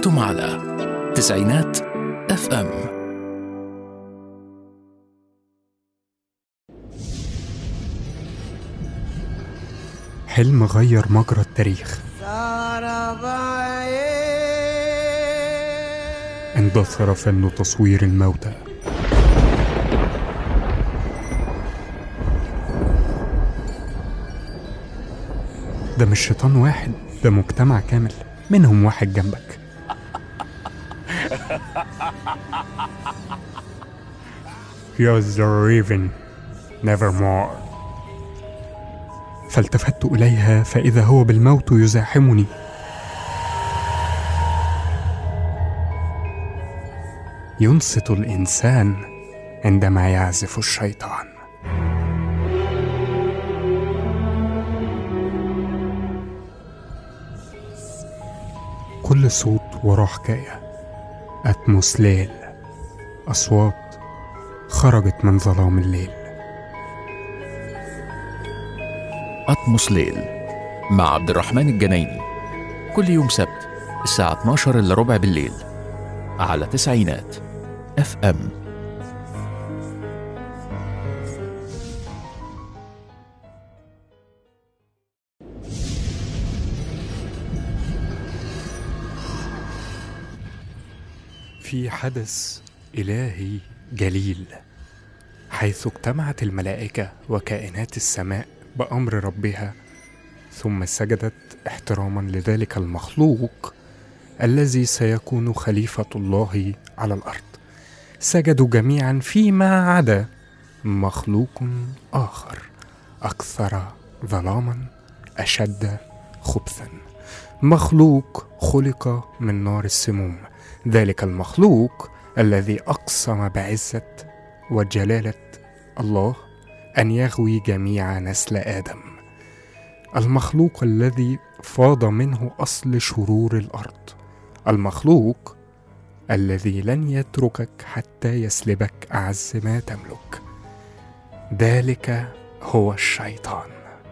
أنتم على تسعينات اف ام حلم غير مجرى التاريخ اندثر فن تصوير الموتى ده مش شيطان واحد ده مجتمع كامل منهم واحد جنبك Here's the raven nevermore فالتفت إليها فإذا هو بالموت يزاحمني ينصت الإنسان عندما يعزف الشيطان كل صوت وراه حكاية أتموس ليل أصوات خرجت من ظلام الليل أطمس ليل مع عبد الرحمن الجنايني كل يوم سبت الساعة 12 إلا ربع بالليل على تسعينات اف ام في حدث إلهي جليل حيث اجتمعت الملائكة وكائنات السماء بأمر ربها ثم سجدت احتراما لذلك المخلوق الذي سيكون خليفة الله على الأرض سجدوا جميعا فيما عدا مخلوق آخر أكثر ظلاما أشد خبثا مخلوق خلق من نار السموم ذلك المخلوق الذي أقسم بعزة وجلالة الله أن يغوي جميع نسل آدم المخلوق الذي فاض منه أصل شرور الأرض المخلوق الذي لن يتركك حتى يسلبك أعز ما تملك ذلك هو الشيطان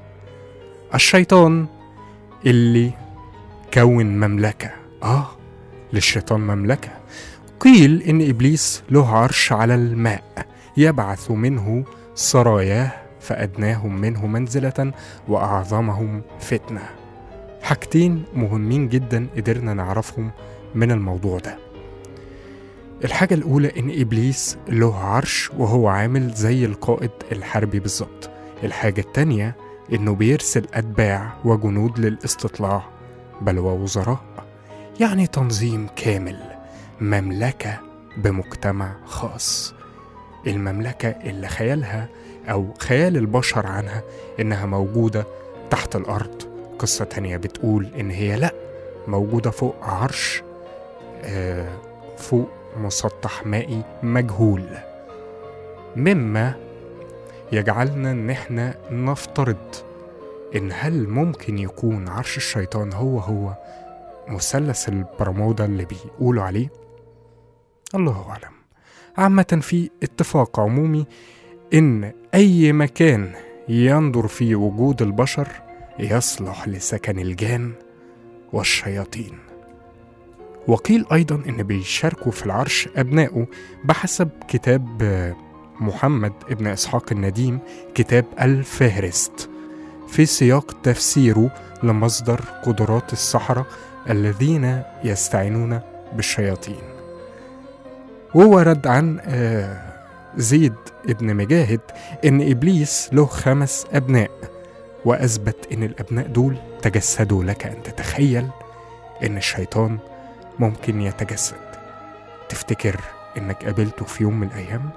الشيطان اللي كون مملكة آه للشيطان مملكة قيل إن إبليس له عرش على الماء يبعث منه سراياه فأدناهم منه منزلة وأعظمهم فتنة حاجتين مهمين جدا قدرنا نعرفهم من الموضوع ده الحاجة الأولى إن إبليس له عرش وهو عامل زي القائد الحربي بالظبط الحاجة التانية إنه بيرسل أتباع وجنود للاستطلاع بل ووزراء يعني تنظيم كامل مملكة بمجتمع خاص المملكة اللي خيالها أو خيال البشر عنها إنها موجودة تحت الأرض قصة تانية بتقول إن هي لأ موجودة فوق عرش آه فوق مسطح مائي مجهول مما يجعلنا إن إحنا نفترض إن هل ممكن يكون عرش الشيطان هو هو مثلث البرمودا اللي بيقولوا عليه الله أعلم عامة في اتفاق عمومي إن أي مكان يندر فيه وجود البشر يصلح لسكن الجان والشياطين وقيل أيضا إن بيشاركوا في العرش أبنائه بحسب كتاب آه، محمد ابن إسحاق النديم كتاب الفهرست في سياق تفسيره لمصدر قدرات السحرة الذين يستعينون بالشياطين وورد عن آه، زيد ابن مجاهد إن إبليس له خمس أبناء وأثبت إن الأبناء دول تجسدوا لك أن تتخيل إن الشيطان ممكن يتجسد تفتكر إنك قابلته في يوم من الأيام؟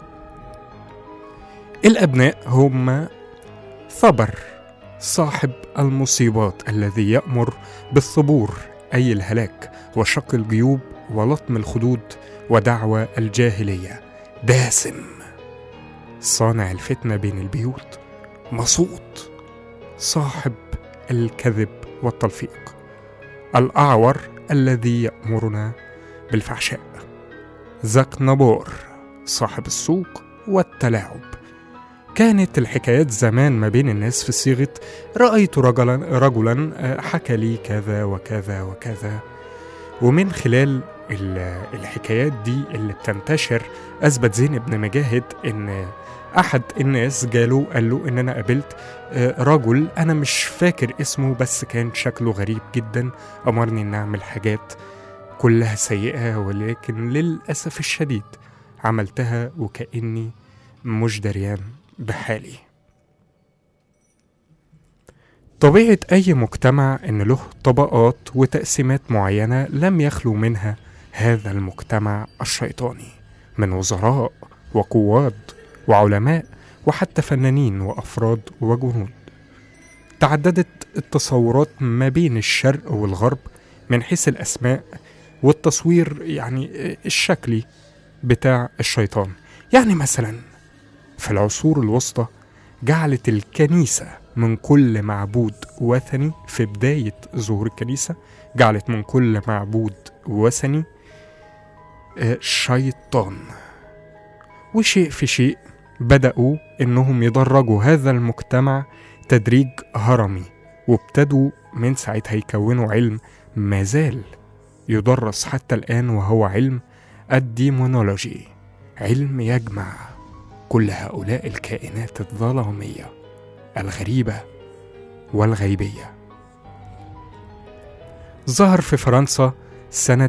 الأبناء هم ثبر صاحب المصيبات الذي يأمر بالثبور أي الهلاك وشق الجيوب ولطم الخدود ودعوى الجاهلية داسم صانع الفتنة بين البيوت مصوت صاحب الكذب والتلفيق الأعور الذي يأمرنا بالفحشاء زك نبور صاحب السوق والتلاعب كانت الحكايات زمان ما بين الناس في صيغة رأيت رجلا رجلا آه، حكى لي كذا وكذا وكذا ومن خلال ال- الحكايات دي اللي بتنتشر أثبت زين بن مجاهد إن أحد الناس جاله قال له إن أنا قابلت آه، رجل أنا مش فاكر اسمه بس كان شكله غريب جدا أمرني إن أعمل حاجات كلها سيئة ولكن للأسف الشديد عملتها وكأني مش دريان بحالي طبيعة أي مجتمع إن له طبقات وتقسيمات معينة لم يخلو منها هذا المجتمع الشيطاني من وزراء وقواد وعلماء وحتى فنانين وأفراد وجنود تعددت التصورات ما بين الشرق والغرب من حيث الأسماء والتصوير يعني الشكلي بتاع الشيطان يعني مثلا في العصور الوسطى جعلت الكنيسة من كل معبود وثني في بداية ظهور الكنيسة جعلت من كل معبود وثني آه، شيطان وشيء في شيء بدأوا إنهم يدرجوا هذا المجتمع تدريج هرمي وابتدوا من ساعتها يكونوا علم ما زال يدرس حتى الآن وهو علم الديمونولوجي علم يجمع كل هؤلاء الكائنات الظلامية الغريبة والغيبية ظهر في فرنسا سنة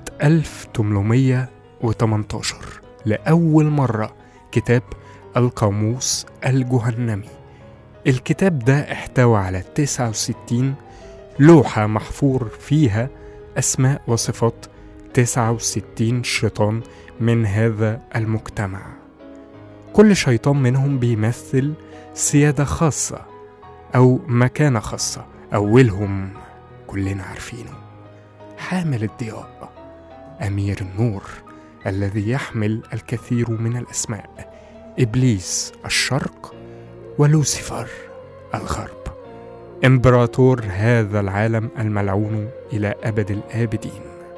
1818 لأول مرة كتاب القاموس الجهنمي الكتاب ده احتوى على 69 لوحة محفور فيها أسماء وصفات 69 شيطان من هذا المجتمع كل شيطان منهم بيمثل سيادة خاصة أو مكانة خاصة أولهم كلنا عارفينه حامل الضياء أمير النور الذي يحمل الكثير من الأسماء إبليس الشرق ولوسيفر الغرب إمبراطور هذا العالم الملعون إلى أبد الآبدين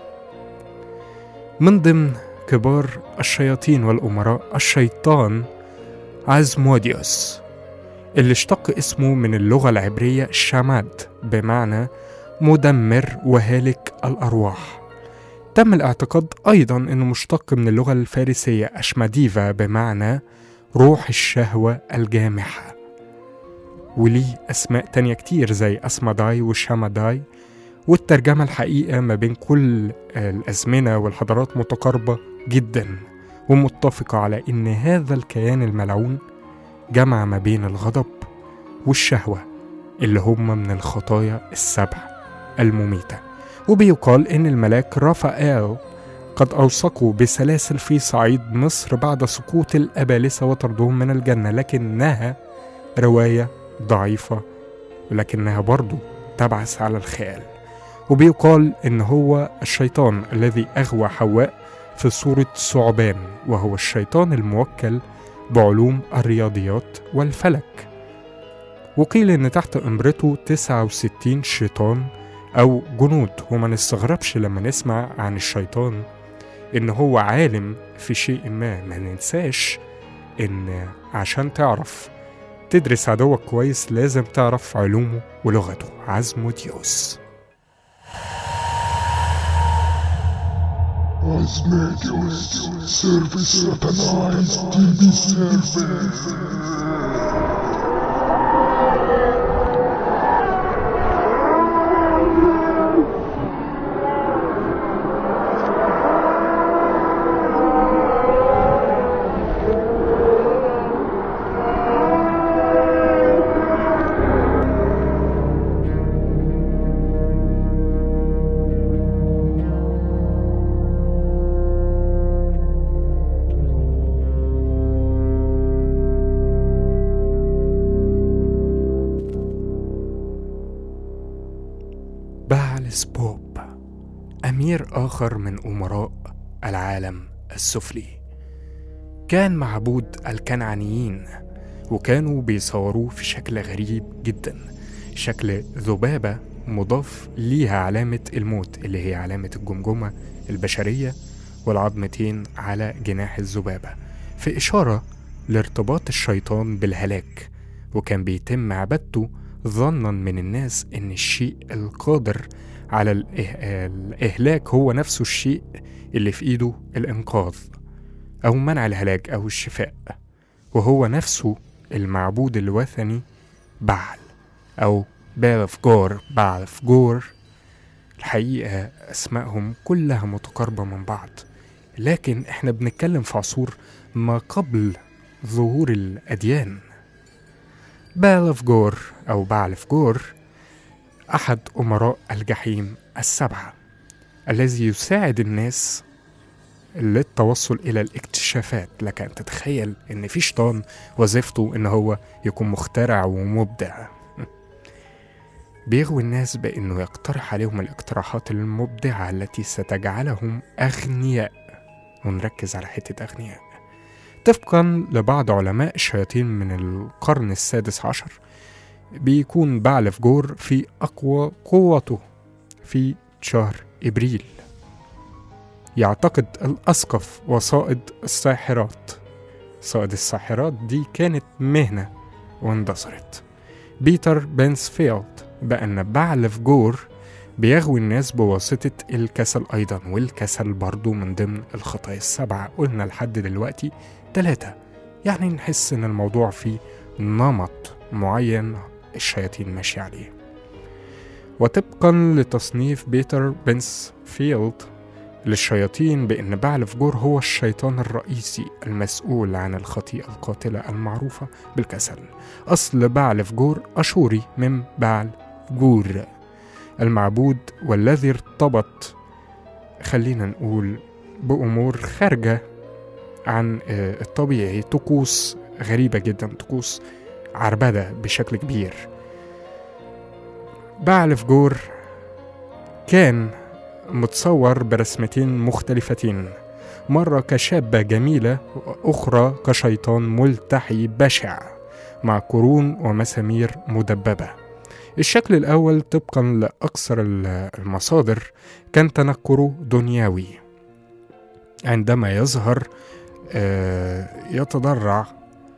من ضمن كبار الشياطين والأمراء الشيطان عزموديوس اللي اشتق اسمه من اللغة العبرية شاماد بمعنى مدمر وهالك الأرواح تم الاعتقاد أيضا أنه مشتق من اللغة الفارسية أشماديفا بمعنى روح الشهوة الجامحة وليه أسماء تانية كتير زي أسماداي وشاماداي والترجمة الحقيقة ما بين كل الأزمنة والحضارات متقاربة جدا ومتفقة على إن هذا الكيان الملعون جمع ما بين الغضب والشهوة اللي هم من الخطايا السبع المميتة وبيقال إن الملاك رافائيل قد أوثقوا بسلاسل في صعيد مصر بعد سقوط الأبالسة وطردهم من الجنة لكنها رواية ضعيفة ولكنها برضو تبعث على الخيال وبيقال إن هو الشيطان الذي أغوى حواء في صورة ثعبان وهو الشيطان الموكل بعلوم الرياضيات والفلك وقيل إن تحت إمرته 69 شيطان أو جنود وما نستغربش لما نسمع عن الشيطان إن هو عالم في شيء ما ما ننساش إن عشان تعرف تدرس عدوك كويس لازم تعرف علومه ولغته عزموديوس Osmodeus, service satanized TV server. بعل سبوب أمير آخر من أمراء العالم السفلي كان معبود الكنعانيين وكانوا بيصوروه في شكل غريب جدا شكل ذبابة مضاف ليها علامة الموت اللي هي علامة الجمجمة البشرية والعظمتين على جناح الذبابة في إشارة لارتباط الشيطان بالهلاك وكان بيتم عبادته ظنا من الناس ان الشيء القادر على الإه... الإهلاك هو نفسه الشيء اللي في إيده الإنقاذ أو منع الهلاك أو الشفاء وهو نفسه المعبود الوثني بعل أو بالفجور بعلفجور الحقيقة أسمائهم كلها متقاربة من بعض لكن احنا بنتكلم في عصور ما قبل ظهور الأديان بالفجور أو بعلفجور أحد أمراء الجحيم السبعة الذي يساعد الناس للتوصل إلى الاكتشافات لك أن تتخيل إن في شيطان وظيفته إن هو يكون مخترع ومبدع بيغوي الناس بإنه يقترح عليهم الاقتراحات المبدعة التي ستجعلهم أغنياء ونركز على حتة أغنياء طبقا لبعض علماء الشياطين من القرن السادس عشر بيكون بعلفجور في أقوى قوته في شهر إبريل يعتقد الأسقف وصائد الساحرات صائد الساحرات دي كانت مهنة واندثرت بيتر بنسفيلد بأن بعلفجور بيغوي الناس بواسطة الكسل أيضا والكسل برضو من ضمن الخطايا السبعة قلنا لحد دلوقتي ثلاثة يعني نحس إن الموضوع فيه نمط معين الشياطين ماشية عليه وطبقا لتصنيف بيتر بنسفيلد للشياطين بأن بعلفجور هو الشيطان الرئيسي المسؤول عن الخطيئة القاتلة المعروفة بالكسل أصل بعلفجور أشوري من بعل جور المعبود والذي ارتبط خلينا نقول بأمور خارجة عن آه، الطبيعي طقوس غريبة جدا طقوس عربدة بشكل كبير بعلفجور كان متصور برسمتين مختلفتين مرة كشابة جميلة وأخرى كشيطان ملتحي بشع مع قرون ومسامير مدببة الشكل الأول طبقا لأكثر ال- المصادر كان تنكره دنيوي عندما يظهر آه، يتضرع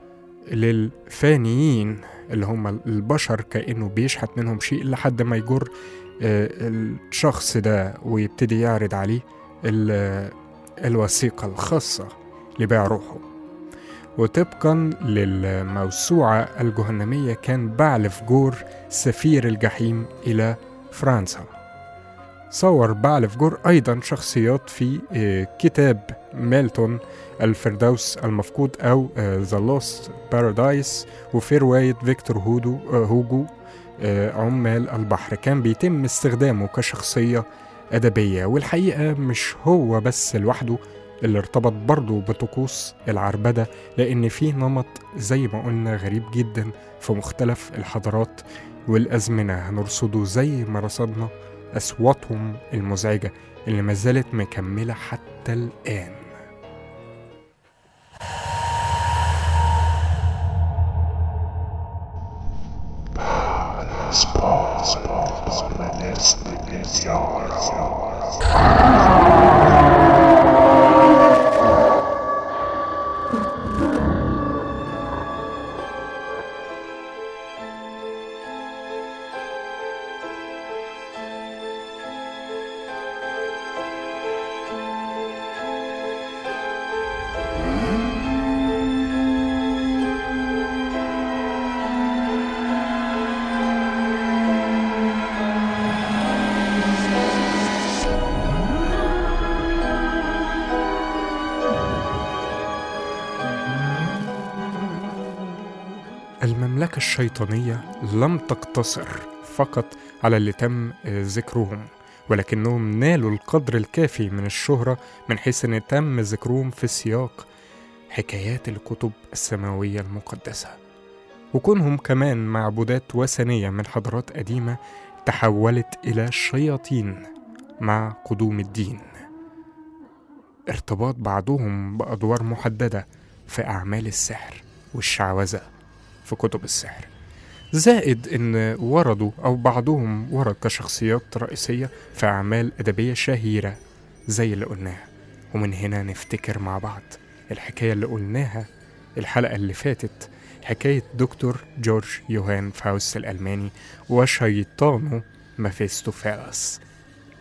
للفانيين اللي هم البشر كأنه بيشحت منهم شيء لحد ما يجر آه، الشخص ده ويبتدي يعرض عليه ال- الوثيقة الخاصة لبيع روحه وطبقا للموسوعة الجهنمية كان بعلفجور سفير الجحيم إلى فرنسا صور بعلفجور أيضا شخصيات في آه، كتاب ميلتون الفردوس المفقود أو ذا لوست بارادايس وفي رواية فيكتور هودو آه، هوجو آه، عمال البحر كان بيتم استخدامه كشخصية أدبية والحقيقة مش هو بس لوحده اللي ارتبط برضه بطقوس العربدة لأن في نمط زي ما قلنا غريب جدا في مختلف الحضارات والأزمنة هنرصده زي ما رصدنا أصواتهم المزعجة اللي ما زالت مكملة حتى الآن Spot, permanently Yara. المملكة الشيطانية لم تقتصر فقط على اللي تم آه، ذكرهم ولكنهم نالوا القدر الكافي من الشهرة من حيث أن تم ذكرهم في سياق حكايات الكتب السماوية المقدسة وكونهم كمان معبودات وثنية من حضارات قديمة تحولت إلى شياطين مع قدوم الدين ارتباط بعضهم بأدوار محددة في أعمال السحر والشعوذة في كتب السحر زائد ان وردوا او بعضهم ورد كشخصيات رئيسية في اعمال ادبية شهيرة زي اللي قلناها ومن هنا نفتكر مع بعض الحكاية اللي قلناها الحلقة اللي فاتت حكاية دكتور جورج يوهان فاوست الألماني وشيطانه مافيستوفيلس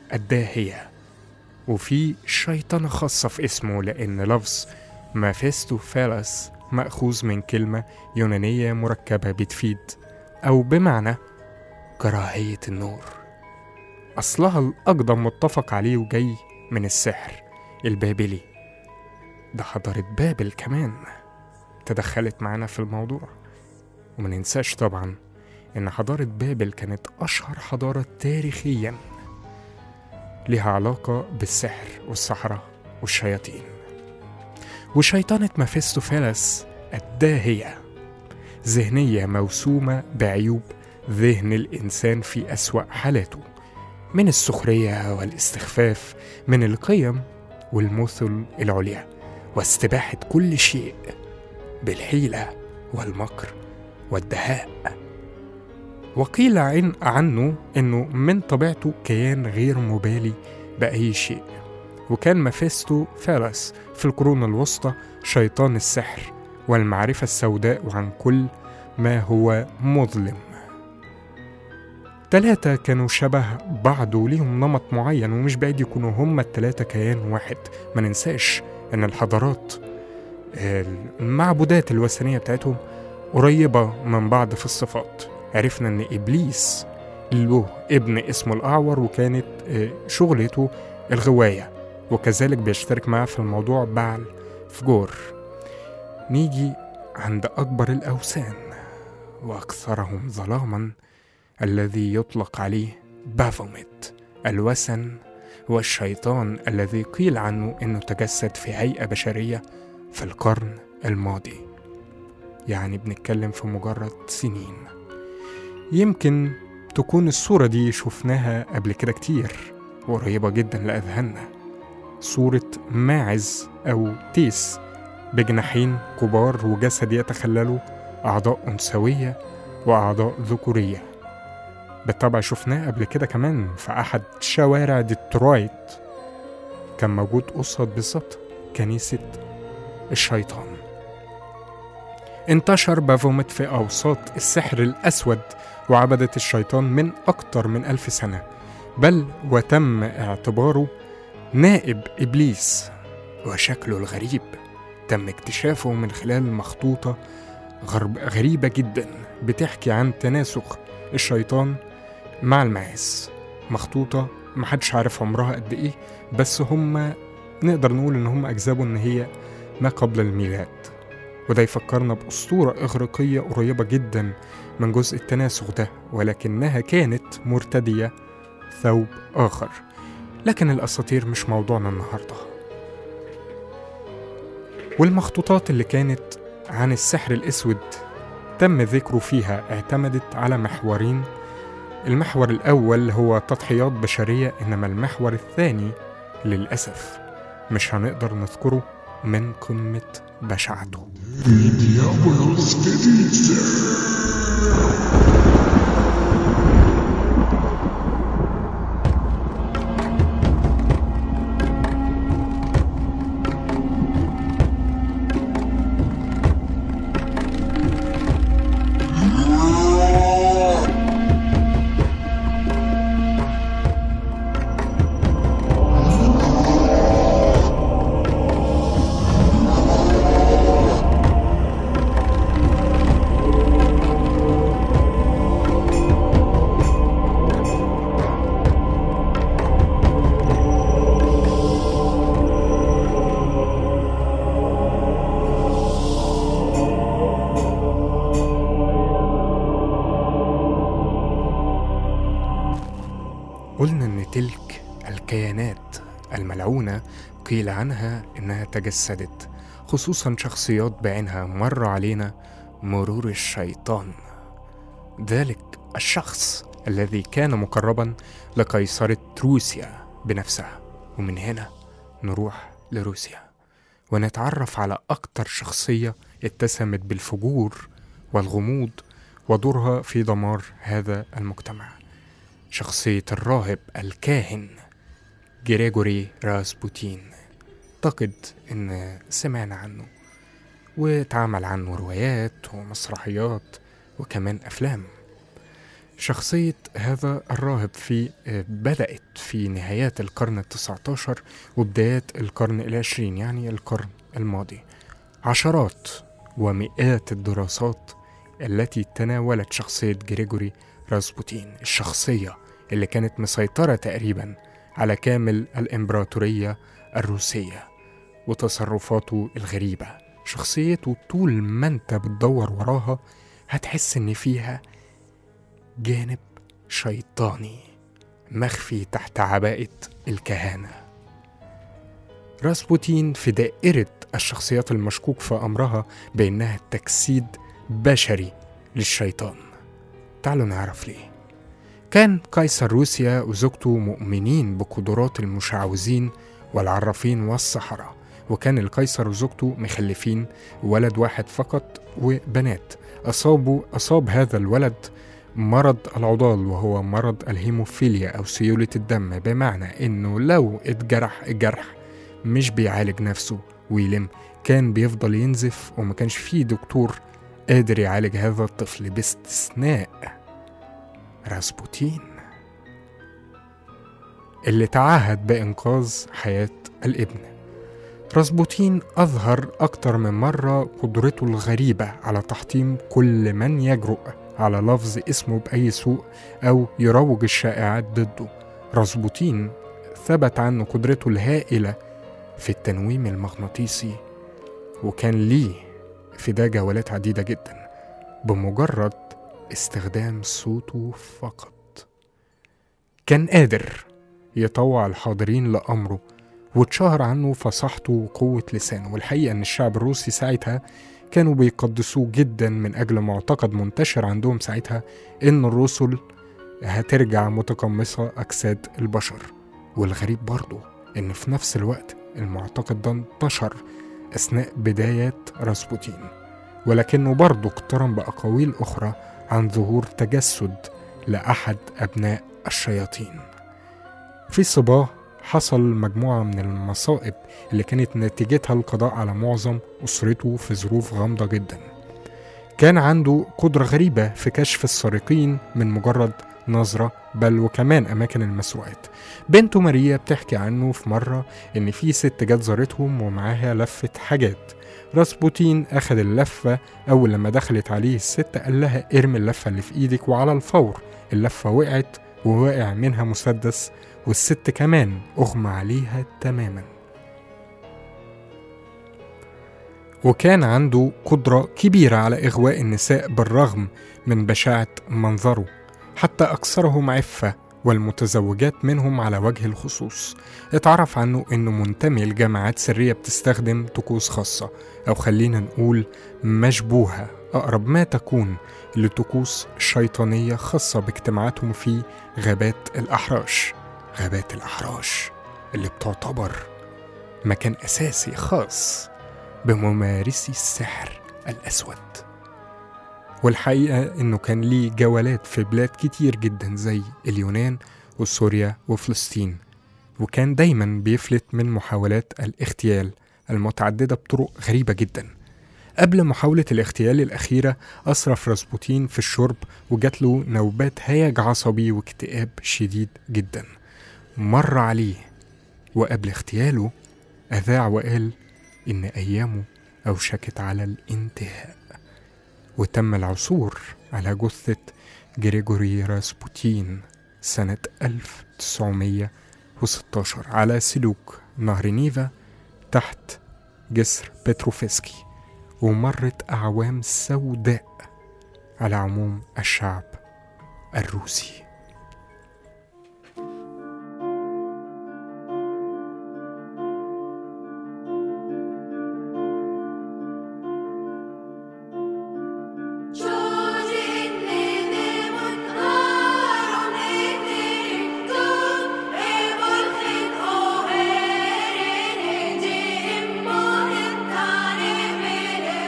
الداهية وفي شيطنة خاصة في اسمه لأن لفظ مافيستوفيلس مأخوذ من كلمة يونانية مركبة بتفيد أو بمعنى كراهية النور أصلها الأقدم متفق عليه وجاي من السحر البابلي ده حضارة بابل كمان تدخلت معانا في الموضوع وما ننساش طبعا إن حضارة بابل كانت أشهر حضارة تاريخيا لها علاقة بالسحر والسحرة والشياطين وشيطانة مافيستوفيلس الداهية ذهنية موسومة بعيوب ذهن الإنسان في أسوأ حالاته من السخرية والاستخفاف من القيم والمثل العليا واستباحة كل شيء بالحيلة والمكر والدهاء وقيل عن عنه انه من طبيعته كيان غير مبالي باي شيء وكان مافيستو فارس في القرون الوسطى شيطان السحر والمعرفة السوداء عن كل ما هو مظلم تلاتة كانوا شبه بعض وليهم نمط معين ومش بعيد يكونوا هما التلاتة كيان واحد ما ننساش ان الحضارات المعبودات الوثنية بتاعتهم قريبة من بعض في الصفات عرفنا ان ابليس له ابن اسمه الاعور وكانت آه، شغلته الغوايه وكذلك بيشترك معاه في الموضوع بعل فجور نيجي عند اكبر الاوثان واكثرهم ظلاما الذي يطلق عليه بافوميت الوثن والشيطان الذي قيل عنه انه تجسد في هيئه بشريه في القرن الماضي يعني بنتكلم في مجرد سنين يمكن تكون الصورة دي شفناها قبل كده كتير وقريبة جدا لأذهاننا صورة ماعز أو تيس بجناحين كبار وجسد يتخلله أعضاء أنثوية وأعضاء ذكورية بالطبع شفناه قبل كده كمان في أحد شوارع ديترويت كان موجود قصاد بالظبط كنيسة الشيطان انتشر بافوميت في أوساط السحر الأسود وعبدة الشيطان من أكتر من ألف سنة بل وتم اعتباره نائب إبليس وشكله الغريب تم اكتشافه من خلال مخطوطة غرب غريبة جدا بتحكي عن تناسخ الشيطان مع الماعز مخطوطة محدش عارف عمرها قد إيه بس هم نقدر نقول إن هم أجزابوا إن هي ما قبل الميلاد وده يفكرنا بأسطورة إغريقية قريبة جدا من جزء التناسخ ده ولكنها كانت مرتدية ثوب آخر لكن الأساطير مش موضوعنا النهاردة والمخطوطات اللي كانت عن السحر الأسود تم ذكره فيها اعتمدت على محورين المحور الأول هو تضحيات بشرية إنما المحور الثاني للأسف مش هنقدر نذكره من قمة بشاعته Diabolos Felice. قلنا إن تلك الكيانات الملعونة قيل عنها إنها تجسدت خصوصا شخصيات بعينها مر علينا مرور الشيطان ذلك الشخص الذي كان مقربا لقيصرة روسيا بنفسها ومن هنا نروح لروسيا ونتعرف على أكتر شخصية اتسمت بالفجور والغموض ودورها في دمار هذا المجتمع شخصية الراهب الكاهن جريجوري راسبوتين أعتقد إن سمعنا عنه واتعمل عنه روايات ومسرحيات وكمان أفلام شخصية هذا الراهب في آه، بدأت في نهايات القرن التسعة عشر وبدايات القرن العشرين يعني القرن الماضي عشرات ومئات الدراسات التي تناولت شخصية جريجوري راسبوتين الشخصية اللي كانت مسيطرة تقريبا على كامل الإمبراطورية الروسية وتصرفاته الغريبة شخصيته طول ما انت بتدور وراها هتحس ان فيها جانب شيطاني مخفي تحت عباءة الكهانة راسبوتين في دائرة الشخصيات المشكوك في أمرها بأنها تجسيد بشري للشيطان تعالوا نعرف ليه كان قيصر روسيا وزوجته مؤمنين بقدرات المشعوذين والعرافين والسحرة وكان القيصر وزوجته مخلفين ولد واحد فقط وبنات أصابوا أصاب هذا الولد مرض العضال وهو مرض الهيموفيليا أو سيولة الدم بمعنى إنه لو اتجرح الجرح مش بيعالج نفسه ويلم كان بيفضل ينزف وما كانش فيه دكتور قادر يعالج هذا الطفل باستثناء راسبوتين اللي تعهد بإنقاذ حياة الابن راسبوتين أظهر أكتر من مرة قدرته الغريبة على تحطيم كل من يجرؤ على لفظ اسمه بأي سوء أو يروج الشائعات ضده راسبوتين ثبت عنه قدرته الهائلة في التنويم المغناطيسي وكان ليه في ده جولات عديدة جدا بمجرد استخدام صوته فقط كان قادر يطوع الحاضرين لأمره واتشهر عنه فصاحته وقوة لسانه والحقيقة إن الشعب الروسي ساعتها كانوا بيقدسوه جدا من أجل معتقد منتشر عندهم ساعتها إن الرسل هترجع متقمصة أجساد البشر والغريب برضه إن في نفس الوقت المعتقد ده انتشر أثناء بدايات راسبوتين ولكنه برضه اقترن بأقاويل أخرى عن ظهور تجسد لأحد أبناء الشياطين في صباه حصل مجموعة من المصائب اللي كانت نتيجتها القضاء على معظم أسرته في ظروف غامضة جدا كان عنده قدرة غريبة في كشف السارقين من مجرد نظرة بل وكمان أماكن المسروقات بنته ماريا بتحكي عنه في مرة إن في ست جت زارتهم ومعاها لفة حاجات راسبوتين أخد اللفة أول لما دخلت عليه الست قال لها ارمي اللفة اللي في إيدك وعلى الفور اللفة وقعت ووقع منها مسدس والست كمان أغمى عليها تماما وكان عنده قدرة كبيرة على إغواء النساء بالرغم من بشاعة منظره حتى أكثرهم عفة والمتزوجات منهم على وجه الخصوص اتعرف عنه انه منتمي لجماعات سرية بتستخدم طقوس خاصة او خلينا نقول مشبوهة اقرب ما تكون لطقوس شيطانية خاصة باجتماعاتهم في غابات الأحراش غابات الأحراش اللي بتعتبر مكان أساسي خاص بممارسي السحر الأسود والحقيقة إنه كان ليه جولات في بلاد كتير جدا زي اليونان وسوريا وفلسطين وكان دايما بيفلت من محاولات الاغتيال المتعددة بطرق غريبة جدا قبل محاولة الاغتيال الأخيرة أسرف راسبوتين في الشرب وجات له نوبات هيج عصبي واكتئاب شديد جدا مر عليه وقبل اغتياله أذاع وقال إن أيامه أوشكت على الانتهاء وتم العثور على جثة جريجوري راسبوتين سنة 1916 على سلوك نهر نيفا تحت جسر بتروفسكي ومرت أعوام سوداء على عموم الشعب الروسي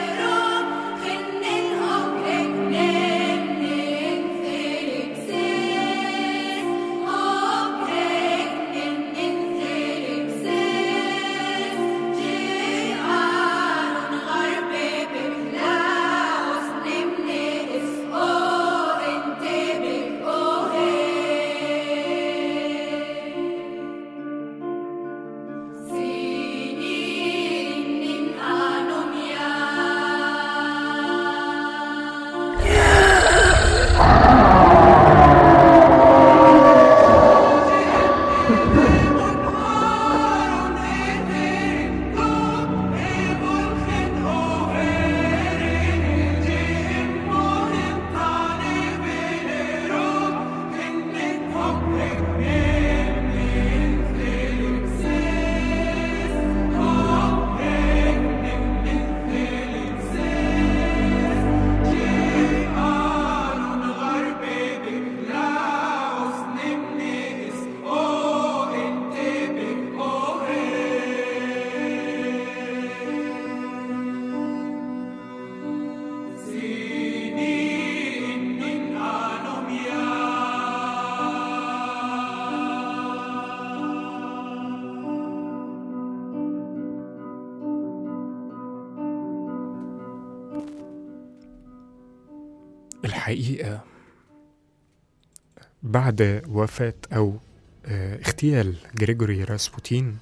Felix الحقيقة بعد وفاة أو آه، اغتيال جريجوري راسبوتين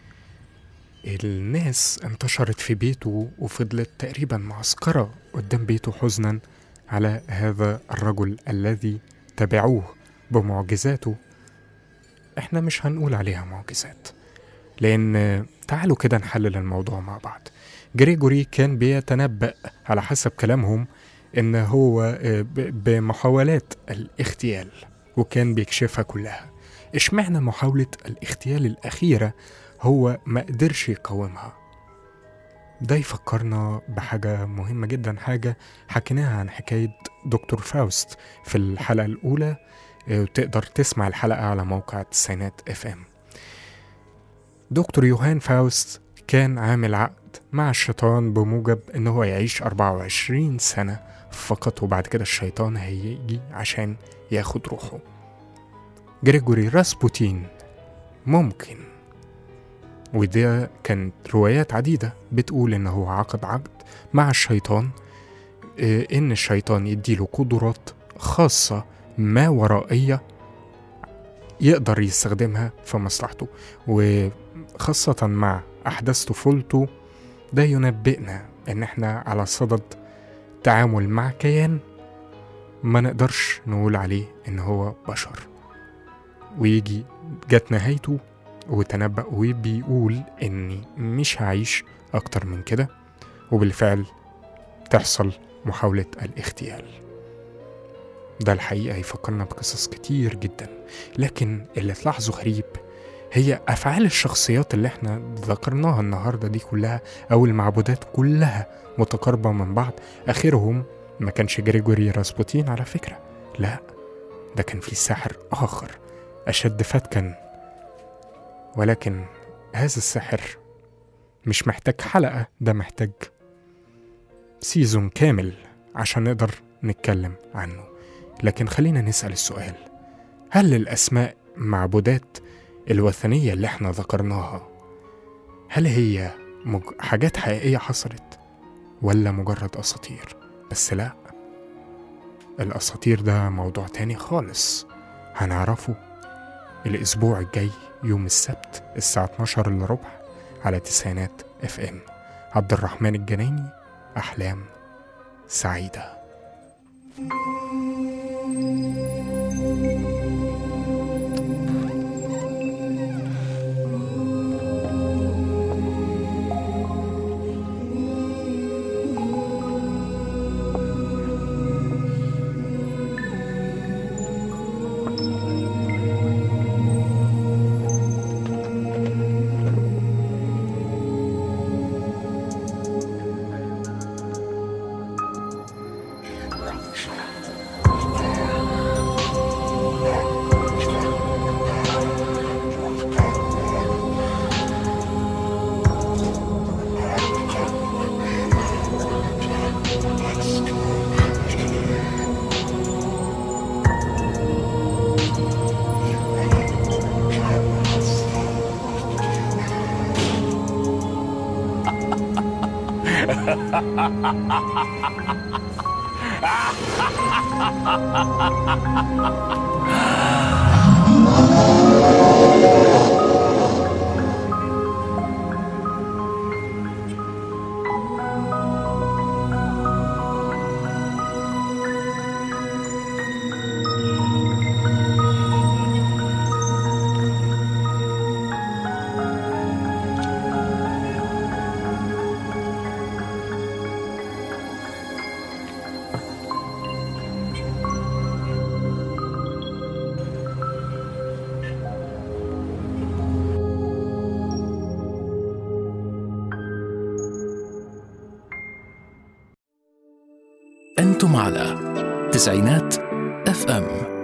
الناس انتشرت في بيته وفضلت تقريبا معسكرة قدام بيته حزنا على هذا الرجل الذي تبعوه بمعجزاته احنا مش هنقول عليها معجزات لان آه، تعالوا كده نحلل الموضوع مع بعض جريجوري كان بيتنبأ على حسب كلامهم ان هو آه، ب- بمحاولات الاغتيال وكان بيكشفها كلها اشمعنى محاولة الاغتيال الأخيرة هو ما قدرش يقاومها ده يفكرنا بحاجة مهمة جدا حاجة حكيناها عن حكاية دكتور فاوست في الحلقة الأولى آه، وتقدر تسمع الحلقة على موقع تسعينات اف ام دكتور يوهان فاوست كان عامل عقد مع الشيطان بموجب ان هو يعيش 24 سنة فقط وبعد كده الشيطان هيجي عشان ياخد روحه جريجوري راسبوتين ممكن وده كانت روايات عديدة بتقول إن هو عقد عقد مع الشيطان آه، إن الشيطان يديله قدرات خاصة ما ورائية يقدر يستخدمها في مصلحته وخاصة مع أحداث طفولته ده ينبئنا إن إحنا على صدد تعامل مع كيان ما نقدرش نقول عليه إن هو بشر ويجي جت نهايته وتنبأ وبيقول إني مش هعيش أكتر من كده وبالفعل تحصل محاولة الاغتيال ده الحقيقة يفكرنا بقصص كتير جدا لكن اللي تلاحظه غريب هي أفعال الشخصيات اللي احنا ذكرناها النهاردة دي كلها أو المعبودات كلها متقاربة من بعض آخرهم ما كانش جريجوري راسبوتين على فكرة لا ده كان في ساحر آخر أشد فتكا ولكن هذا السحر مش محتاج حلقة ده محتاج سيزون كامل عشان نقدر نتكلم عنه لكن خلينا نسأل السؤال هل الأسماء معبودات الوثنية اللي احنا ذكرناها هل هي مج... حاجات حقيقية حصلت ولا مجرد أساطير بس لا الأساطير ده موضوع تاني خالص هنعرفه الأسبوع الجاي يوم السبت الساعة 12 إلا ربع على تسعينات اف ام عبد الرحمن الجنايني أحلام سعيدة أنتم على تسعينات اف ام